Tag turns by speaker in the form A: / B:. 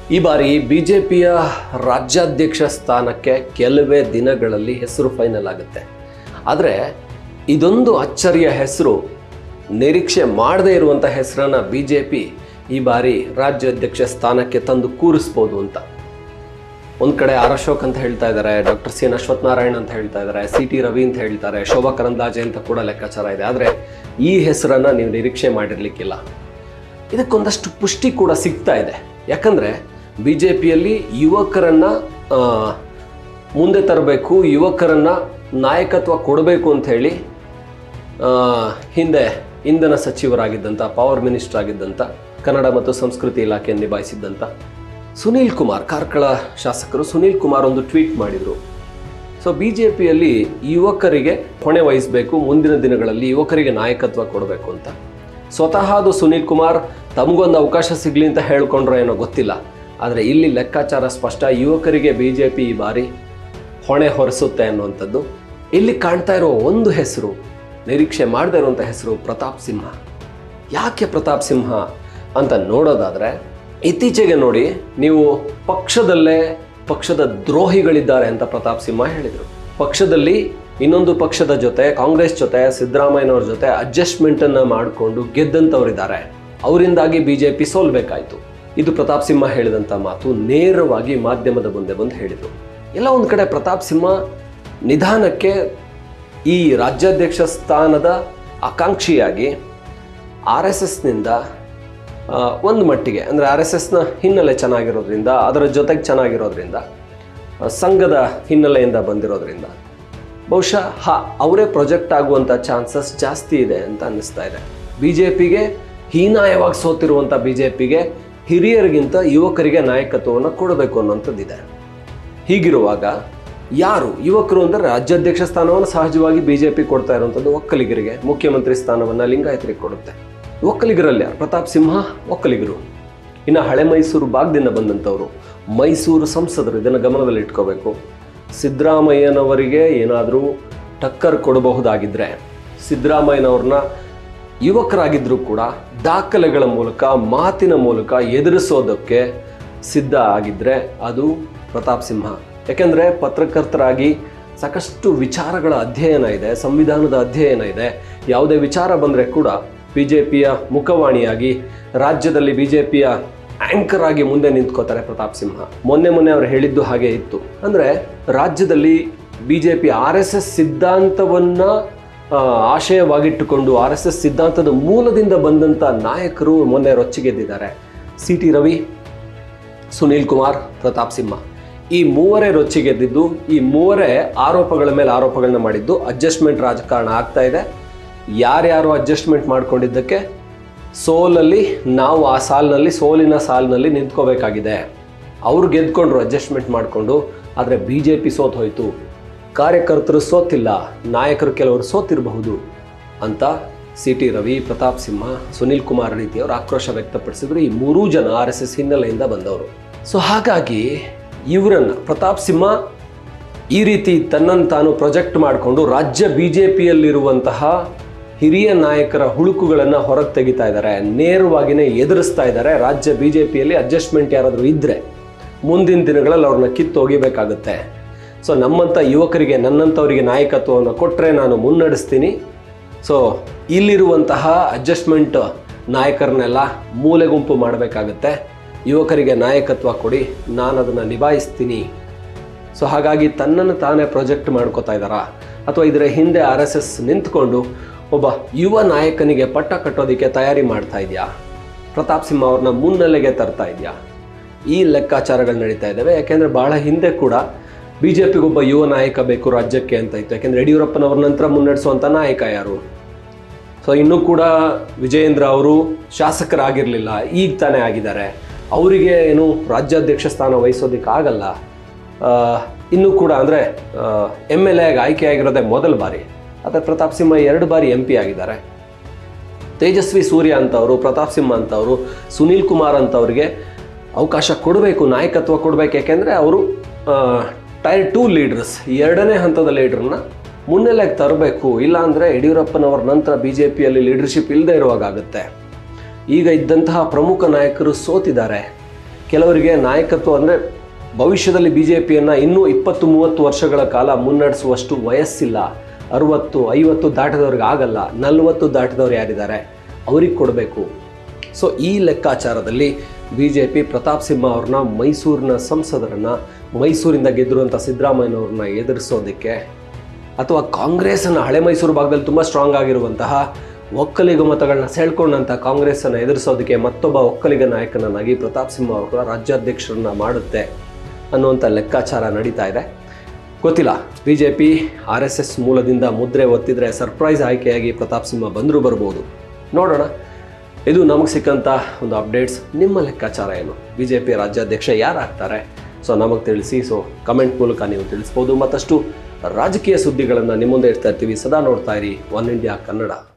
A: ಈ ಬಾರಿ ಬಿಜೆಪಿಯ ರಾಜ್ಯಾಧ್ಯಕ್ಷ ಸ್ಥಾನಕ್ಕೆ ಕೆಲವೇ ದಿನಗಳಲ್ಲಿ ಹೆಸರು ಫೈನಲ್ ಆಗುತ್ತೆ ಆದರೆ ಇದೊಂದು ಅಚ್ಚರಿಯ ಹೆಸರು ನಿರೀಕ್ಷೆ ಮಾಡದೇ ಇರುವಂಥ ಹೆಸರನ್ನು ಬಿ ಜೆ ಪಿ ಈ ಬಾರಿ ರಾಜ್ಯಾಧ್ಯಕ್ಷ ಸ್ಥಾನಕ್ಕೆ ತಂದು ಕೂರಿಸ್ಬೋದು ಅಂತ ಒಂದು ಕಡೆ ಆರ್ ಅಶೋಕ್ ಅಂತ ಹೇಳ್ತಾ ಇದ್ದಾರೆ ಡಾಕ್ಟರ್ ಸಿ ಎನ್ ಅಶ್ವತ್ಥನಾರಾಯಣ್ ಅಂತ ಹೇಳ್ತಾ ಇದ್ದಾರೆ ಸಿ ಟಿ ರವಿ ಅಂತ ಹೇಳ್ತಾರೆ ಶೋಭಾ ಕರಂದಾಜೆ ಅಂತ ಕೂಡ ಲೆಕ್ಕಾಚಾರ ಇದೆ ಆದರೆ ಈ ಹೆಸರನ್ನು ನೀವು ನಿರೀಕ್ಷೆ ಮಾಡಿರಲಿಕ್ಕಿಲ್ಲ ಇದಕ್ಕೊಂದಷ್ಟು ಪುಷ್ಟಿ ಕೂಡ ಸಿಗ್ತಾ ಇದೆ ಯಾಕಂದರೆ ಬಿ ಜೆ ಪಿಯಲ್ಲಿ ಯುವಕರನ್ನು ಮುಂದೆ ತರಬೇಕು ಯುವಕರನ್ನು ನಾಯಕತ್ವ ಕೊಡಬೇಕು ಅಂತ ಹೇಳಿ ಆ, ಹಿಂದೆ ಇಂಧನ ಸಚಿವರಾಗಿದ್ದಂಥ ಪವರ್ ಮಿನಿಸ್ಟರ್ ಆಗಿದ್ದಂಥ ಕನ್ನಡ ಮತ್ತು ಸಂಸ್ಕೃತಿ ಇಲಾಖೆಯನ್ನು ನಿಭಾಯಿಸಿದ್ದಂಥ ಸುನೀಲ್ ಕುಮಾರ್ ಕಾರ್ಕಳ ಶಾಸಕರು ಸುನೀಲ್ ಕುಮಾರ್ ಒಂದು ಟ್ವೀಟ್ ಮಾಡಿದರು ಸೊ ಬಿ ಜೆ ಪಿಯಲ್ಲಿ ಯುವಕರಿಗೆ ಹೊಣೆ ವಹಿಸಬೇಕು ಮುಂದಿನ ದಿನಗಳಲ್ಲಿ ಯುವಕರಿಗೆ ನಾಯಕತ್ವ ಕೊಡಬೇಕು ಅಂತ ಸ್ವತಃ ಅದು ಸುನೀಲ್ ಕುಮಾರ್ ತಮಗೊಂದು ಅವಕಾಶ ಸಿಗಲಿ ಅಂತ ಹೇಳ್ಕೊಂಡ್ರೋ ಏನೋ ಗೊತ್ತಿಲ್ಲ ಆದರೆ ಇಲ್ಲಿ ಲೆಕ್ಕಾಚಾರ ಸ್ಪಷ್ಟ ಯುವಕರಿಗೆ ಬಿ ಜೆ ಪಿ ಈ ಬಾರಿ ಹೊಣೆ ಹೊರಿಸುತ್ತೆ ಅನ್ನುವಂಥದ್ದು ಇಲ್ಲಿ ಕಾಣ್ತಾ ಇರೋ ಒಂದು ಹೆಸರು ನಿರೀಕ್ಷೆ ಮಾಡದೇ ಇರುವಂಥ ಹೆಸರು ಪ್ರತಾಪ್ ಸಿಂಹ ಯಾಕೆ ಪ್ರತಾಪ್ ಸಿಂಹ ಅಂತ ನೋಡೋದಾದರೆ ಇತ್ತೀಚೆಗೆ ನೋಡಿ ನೀವು ಪಕ್ಷದಲ್ಲೇ ಪಕ್ಷದ ದ್ರೋಹಿಗಳಿದ್ದಾರೆ ಅಂತ ಪ್ರತಾಪ್ ಸಿಂಹ ಹೇಳಿದರು ಪಕ್ಷದಲ್ಲಿ ಇನ್ನೊಂದು ಪಕ್ಷದ ಜೊತೆ ಕಾಂಗ್ರೆಸ್ ಜೊತೆ ಸಿದ್ದರಾಮಯ್ಯನವ್ರ ಜೊತೆ ಅಡ್ಜಸ್ಟ್ಮೆಂಟನ್ನು ಮಾಡಿಕೊಂಡು ಗೆದ್ದಂಥವರಿದ್ದಾರೆ ಅವರಿಂದಾಗಿ ಬಿ ಜೆ ಪಿ ಸೋಲ್ಬೇಕಾಯ್ತು ಇದು ಪ್ರತಾಪ್ ಸಿಂಹ ಹೇಳಿದಂಥ ಮಾತು ನೇರವಾಗಿ ಮಾಧ್ಯಮದ ಮುಂದೆ ಬಂದು ಹೇಳಿದರು ಎಲ್ಲ ಒಂದು ಕಡೆ ಪ್ರತಾಪ್ ಸಿಂಹ ನಿಧಾನಕ್ಕೆ ಈ ರಾಜ್ಯಾಧ್ಯಕ್ಷ ಸ್ಥಾನದ ಆಕಾಂಕ್ಷಿಯಾಗಿ ಆರ್ ಎಸ್ ಎಸ್ನಿಂದ ಒಂದು ಮಟ್ಟಿಗೆ ಅಂದರೆ ಆರ್ ಎಸ್ ಎಸ್ನ ಹಿನ್ನೆಲೆ ಚೆನ್ನಾಗಿರೋದ್ರಿಂದ ಅದರ ಜೊತೆಗೆ ಚೆನ್ನಾಗಿರೋದ್ರಿಂದ ಆ, ಸಂಘದ ಹಿನ್ನೆಲೆಯಿಂದ ಬಂದಿರೋದ್ರಿಂದ ಬಹುಶಃ ಹಾ ಅವರೇ ಪ್ರೊಜೆಕ್ಟ್ ಆಗುವಂಥ ಚಾನ್ಸಸ್ ಜಾಸ್ತಿ ಇದೆ ಅಂತ ಅನ್ನಿಸ್ತಾ ಇದೆ ಬಿ ಜೆ ಪಿಗೆ ಹೀನಾಯವಾಗಿ ಸೋತಿರುವಂಥ ಬಿ ಜೆ ಪಿಗೆ ಹಿರಿಯರಿಗಿಂತ ಯುವಕರಿಗೆ ನಾಯಕತ್ವವನ್ನು ಕೊಡಬೇಕು ಅನ್ನೋಂಥದ್ದಿದೆ ಹೀಗಿರುವಾಗ ಯಾರು ಯುವಕರು ಅಂದರೆ ರಾಜ್ಯಾಧ್ಯಕ್ಷ ಸ್ಥಾನವನ್ನು ಸಹಜವಾಗಿ ಬಿ ಜೆ ಪಿ ಕೊಡ್ತಾ ಇರುವಂಥದ್ದು ಒಕ್ಕಲಿಗರಿಗೆ ಮುಖ್ಯಮಂತ್ರಿ ಸ್ಥಾನವನ್ನು ಲಿಂಗಾಯತರಿಗೆ ಕೊಡುತ್ತೆ ಒಕ್ಕಲಿಗರಲ್ಲಿ ಯಾರು ಪ್ರತಾಪ್ ಸಿಂಹ ಒಕ್ಕಲಿಗರು ಇನ್ನು ಹಳೆ ಮೈಸೂರು ಭಾಗದಿಂದ ಬಂದಂಥವ್ರು ಮೈಸೂರು ಸಂಸದರು ಇದನ್ನು ಗಮನದಲ್ಲಿ ಇಟ್ಕೋಬೇಕು ಸಿದ್ದರಾಮಯ್ಯನವರಿಗೆ ಏನಾದರೂ ಟಕ್ಕರ್ ಕೊಡಬಹುದಾಗಿದ್ದರೆ ಸಿದ್ದರಾಮಯ್ಯನವ್ರನ್ನ ಯುವಕರಾಗಿದ್ದರೂ ಕೂಡ ದಾಖಲೆಗಳ ಮೂಲಕ ಮಾತಿನ ಮೂಲಕ ಎದುರಿಸೋದಕ್ಕೆ ಸಿದ್ಧ ಆಗಿದ್ದರೆ ಅದು ಪ್ರತಾಪ್ ಸಿಂಹ ಯಾಕೆಂದರೆ ಪತ್ರಕರ್ತರಾಗಿ ಸಾಕಷ್ಟು ವಿಚಾರಗಳ ಅಧ್ಯಯನ ಇದೆ ಸಂವಿಧಾನದ ಅಧ್ಯಯನ ಇದೆ ಯಾವುದೇ ವಿಚಾರ ಬಂದರೆ ಕೂಡ ಬಿ ಜೆ ಪಿಯ ಮುಖವಾಣಿಯಾಗಿ ರಾಜ್ಯದಲ್ಲಿ ಬಿ ಜೆ ಪಿಯ ಆಂಕರ್ ಆಗಿ ಮುಂದೆ ನಿಂತ್ಕೋತಾರೆ ಪ್ರತಾಪ್ ಸಿಂಹ ಮೊನ್ನೆ ಮೊನ್ನೆ ಅವರು ಹೇಳಿದ್ದು ಹಾಗೆ ಇತ್ತು ಅಂದರೆ ರಾಜ್ಯದಲ್ಲಿ B J P R S S ಸಿದ್ಧಾಂತವನ್ನು ಆಶಯವಾಗಿಟ್ಟುಕೊಂಡು ಆರ್ ಎಸ್ ಎಸ್ ಸಿದ್ಧಾಂತದ ಮೂಲದಿಂದ ಬಂದಂಥ ನಾಯಕರು ಮೊನ್ನೆ ರೊಚ್ಚಿಗೆದ್ದಿದ್ದಾರೆ ಸಿ ಟಿ ರವಿ ಸುನೀಲ್ ಕುಮಾರ್ ಪ್ರತಾಪ್ ಸಿಂಹ ಈ ಮೂವರೇ ರೊಚ್ಚಿಗೆದ್ದಿದ್ದು ಈ ಮೂವರೇ ಆರೋಪಗಳ ಮೇಲೆ ಆರೋಪಗಳನ್ನ ಮಾಡಿದ್ದು ಅಡ್ಜಸ್ಟ್ಮೆಂಟ್ ರಾಜಕಾರಣ ಆಗ್ತಾ ಇದೆ ಯಾರ್ಯಾರು ಅಡ್ಜಸ್ಟ್ಮೆಂಟ್ ಮಾಡ್ಕೊಂಡಿದ್ದಕ್ಕೆ ಸೋಲಲ್ಲಿ ನಾವು ಆ ಸಾಲಿನಲ್ಲಿ ಸೋಲಿನ ಸಾಲಿನಲ್ಲಿ ನಿಂತ್ಕೋಬೇಕಾಗಿದೆ ಅವರು ಗೆದ್ಕೊಂಡ್ರು ಅಡ್ಜಸ್ಟ್ಮೆಂಟ್ ಮಾಡಿಕೊಂಡು ಆದರೆ ಬಿ ಜೆ ಪಿ ಸೋತ್ ಹೋಯಿತು ಕಾರ್ಯಕರ್ತರು ಸೋತಿಲ್ಲ ನಾಯಕರು ಕೆಲವರು ಸೋತಿರಬಹುದು ಅಂತ ಸಿ ಟಿ ರವಿ ಪ್ರತಾಪ್ ಸಿಂಹ ಸುನೀಲ್ ಕುಮಾರ್ ರೀತಿಯವರು ಆಕ್ರೋಶ ವ್ಯಕ್ತಪಡಿಸಿದ್ರು ಈ ಮೂರೂ ಜನ ಆರ್ ಎಸ್ ಎಸ್ ಹಿನ್ನೆಲೆಯಿಂದ ಬಂದವರು ಸೊ ಹಾಗಾಗಿ ಇವರನ್ನು ಪ್ರತಾಪ್ ಸಿಂಹ ಈ ರೀತಿ ತನ್ನನ್ನು ತಾನು ಪ್ರೊಜೆಕ್ಟ್ ಮಾಡಿಕೊಂಡು ರಾಜ್ಯ ಬಿ ಜೆ ಪಿಯಲ್ಲಿರುವಂತಹ ಹಿರಿಯ ನಾಯಕರ ಹುಳುಕುಗಳನ್ನು ಹೊರಗೆ ತೆಗಿತಾ ಇದ್ದಾರೆ ನೇರವಾಗಿಯೇ ಎದುರಿಸ್ತಾ ಇದ್ದಾರೆ ರಾಜ್ಯ ಬಿ ಜೆ ಪಿಯಲ್ಲಿ ಅಡ್ಜಸ್ಟ್ಮೆಂಟ್ ಯಾರಾದರೂ ಇದ್ದರೆ ಮುಂದಿನ ದಿನಗಳಲ್ಲಿ ಅವ್ರನ್ನ ಕಿತ್ತು ಒಗಿಬೇಕಾಗುತ್ತೆ ಸೊ ನಮ್ಮಂಥ ಯುವಕರಿಗೆ ನನ್ನಂಥವರಿಗೆ ನಾಯಕತ್ವವನ್ನು ಕೊಟ್ಟರೆ ನಾನು ಮುನ್ನಡೆಸ್ತೀನಿ ಸೊ ಇಲ್ಲಿರುವಂತಹ ಅಡ್ಜಸ್ಟ್ಮೆಂಟ್ ನಾಯಕರನ್ನೆಲ್ಲ ಮೂಲೆ ಗುಂಪು ಮಾಡಬೇಕಾಗುತ್ತೆ ಯುವಕರಿಗೆ ನಾಯಕತ್ವ ಕೊಡಿ ನಾನು ಅದನ್ನು ನಿಭಾಯಿಸ್ತೀನಿ ಸೊ ಹಾಗಾಗಿ ತನ್ನನ್ನು ತಾನೇ ಪ್ರೊಜೆಕ್ಟ್ ಮಾಡ್ಕೋತಾ ಇದ್ದಾರಾ ಅಥವಾ ಇದರ ಹಿಂದೆ ಆರ್ ಎಸ್ ಎಸ್ ನಿಂತ್ಕೊಂಡು ಒಬ್ಬ ಯುವ ನಾಯಕನಿಗೆ ಪಟ್ಟ ಕಟ್ಟೋದಕ್ಕೆ ತಯಾರಿ ಮಾಡ್ತಾ ಇದೆಯಾ ಪ್ರತಾಪ್ ಸಿಂಹ ಅವ್ರನ್ನ ಮುನ್ನೆಲೆಗೆ ತರ್ತಾ ಇದೆಯಾ ಈ ಲೆಕ್ಕಾಚಾರಗಳು ನಡೀತಾ ಇದ್ದಾವೆ ಯಾಕೆಂದರೆ ಬಹಳ ಹಿಂದೆ ಕೂಡ ಬಿ ಜೆ ಪಿಗೊಬ್ಬ ಯುವ ನಾಯಕ ಬೇಕು ರಾಜ್ಯಕ್ಕೆ ಅಂತ ಇತ್ತು ಯಾಕೆಂದರೆ ಯಡಿಯೂರಪ್ಪನವ್ರ ನಂತರ ಮುನ್ನಡೆಸುವಂಥ ನಾಯಕ ಯಾರು ಸೊ ಇನ್ನೂ ಕೂಡ ವಿಜಯೇಂದ್ರ ಅವರು ಶಾಸಕರಾಗಿರಲಿಲ್ಲ ಈಗ ತಾನೇ ಆಗಿದ್ದಾರೆ ಅವರಿಗೆ ಏನು ರಾಜ್ಯಾಧ್ಯಕ್ಷ ಸ್ಥಾನ ವಹಿಸೋದಕ್ಕೆ ಆಗಲ್ಲ ಆ, ಇನ್ನೂ ಕೂಡ ಅಂದರೆ ಎಮ್ ಎಲ್ ಎಗೆ ಆಯ್ಕೆ ಆಗಿರೋದೇ ಮೊದಲ ಬಾರಿ ಆದರೆ ಪ್ರತಾಪ್ ಸಿಂಹ ಎರಡು ಬಾರಿ ಎಂ ಪಿ ಆಗಿದ್ದಾರೆ ತೇಜಸ್ವಿ ಸೂರ್ಯ ಅಂತವರು ಪ್ರತಾಪ್ ಸಿಂಹ ಅಂತವರು ಸುನೀಲ್ ಕುಮಾರ್ ಅಂತವ್ರಿಗೆ ಅವಕಾಶ ಕೊಡಬೇಕು ನಾಯಕತ್ವ ಕೊಡಬೇಕು ಯಾಕೆಂದರೆ ಅವರು ಟೈರ್ ಟೂ ಲೀಡರ್ಸ್ ಎರಡನೇ ಹಂತದ ಲೀಡ್ರನ್ನ ಮುನ್ನೆಲೆಗೆ ತರಬೇಕು ಇಲ್ಲಾಂದರೆ ಯಡಿಯೂರಪ್ಪನವರ ನಂತರ ಬಿ ಜೆ ಪಿಯಲ್ಲಿ ಲೀಡರ್ಶಿಪ್ ಇಲ್ಲದೆ ಇರುವಾಗುತ್ತೆ ಈಗ ಇದ್ದಂತಹ ಪ್ರಮುಖ ನಾಯಕರು ಸೋತಿದ್ದಾರೆ ಕೆಲವರಿಗೆ ನಾಯಕತ್ವ ಅಂದರೆ ಭವಿಷ್ಯದಲ್ಲಿ ಬಿ ಜೆ ಪಿಯನ್ನು ಇನ್ನೂ ಇಪ್ಪತ್ತು ಮೂವತ್ತು ವರ್ಷಗಳ ಕಾಲ ಮುನ್ನಡೆಸುವಷ್ಟು ವಯಸ್ಸಿಲ್ಲ ಅರುವತ್ತು ಐವತ್ತು ದಾಟಿದವ್ರಿಗೆ ಆಗಲ್ಲ ನಲವತ್ತು ದಾಟಿದವ್ರು ಯಾರಿದ್ದಾರೆ ಅವ್ರಿಗೆ ಕೊಡಬೇಕು ಸೊ ಈ ಲೆಕ್ಕಾಚಾರದಲ್ಲಿ B J P Pratap Simha ಅವ್ರನ್ನ ಮೈಸೂರಿನ ಸಂಸದರನ್ನು ಮೈಸೂರಿಂದ ಗೆದ್ದಿರುವಂಥ ಸಿದ್ದರಾಮಯ್ಯನವ್ರನ್ನ ಎದುರಿಸೋದಕ್ಕೆ ಅಥವಾ ಕಾಂಗ್ರೆಸ್ಸನ್ನು ಹಳೆ ಮೈಸೂರು ಭಾಗದಲ್ಲಿ ತುಂಬ ಸ್ಟ್ರಾಂಗ್ ಆಗಿರುವಂತಹ ಒಕ್ಕಲಿಗ ಮತಗಳನ್ನ ಸೆಳ್ಕೊಂಡಂಥ ಕಾಂಗ್ರೆಸ್ಸನ್ನು ಎದುರಿಸೋದಕ್ಕೆ ಮತ್ತೊಬ್ಬ ಒಕ್ಕಲಿಗ ನಾಯಕನನ್ನಾಗಿ ಪ್ರತಾಪ್ ಸಿಂಹ ಅವರ ರಾಜ್ಯಾಧ್ಯಕ್ಷರನ್ನ ಮಾಡುತ್ತೆ ಅನ್ನುವಂಥ ಲೆಕ್ಕಾಚಾರ ನಡೀತಾ ಇದೆ ಗೊತ್ತಿಲ್ಲ B J P R S S ಮೂಲದಿಂದ ಮುದ್ರೆ ಒತ್ತಿದ್ರೆ ಸರ್ಪ್ರೈಸ್ ಆಯ್ಕೆಯಾಗಿ ಪ್ರತಾಪ್ ಸಿಂಹ ಬಂದರೂ ಬರ್ಬೋದು ನೋಡೋಣ ಇದು ನಮಗೆ ಸಿಕ್ಕಂಥ ಒಂದು ಅಪ್ಡೇಟ್ಸ್ ನಿಮ್ಮ ಲೆಕ್ಕಾಚಾರ ಏನು ಬಿ ಜೆ ಪಿ ರಾಜ್ಯಾಧ್ಯಕ್ಷ ಯಾರಾಗ್ತಾರೆ ಸೊ ನಮಗೆ ತಿಳಿಸಿ ಸೊ ಕಮೆಂಟ್ ಮೂಲಕ ನೀವು ತಿಳಿಸ್ಬೋದು ಮತ್ತಷ್ಟು ರಾಜಕೀಯ ಸುದ್ದಿಗಳನ್ನು ನಿಮ್ಮ ಮುಂದೆ ಇಡ್ತಾ ಇರ್ತೀವಿ ಸದಾ ನೋಡ್ತಾ ಇರಿ ಒನ್ ಇಂಡಿಯಾ ಕನ್ನಡ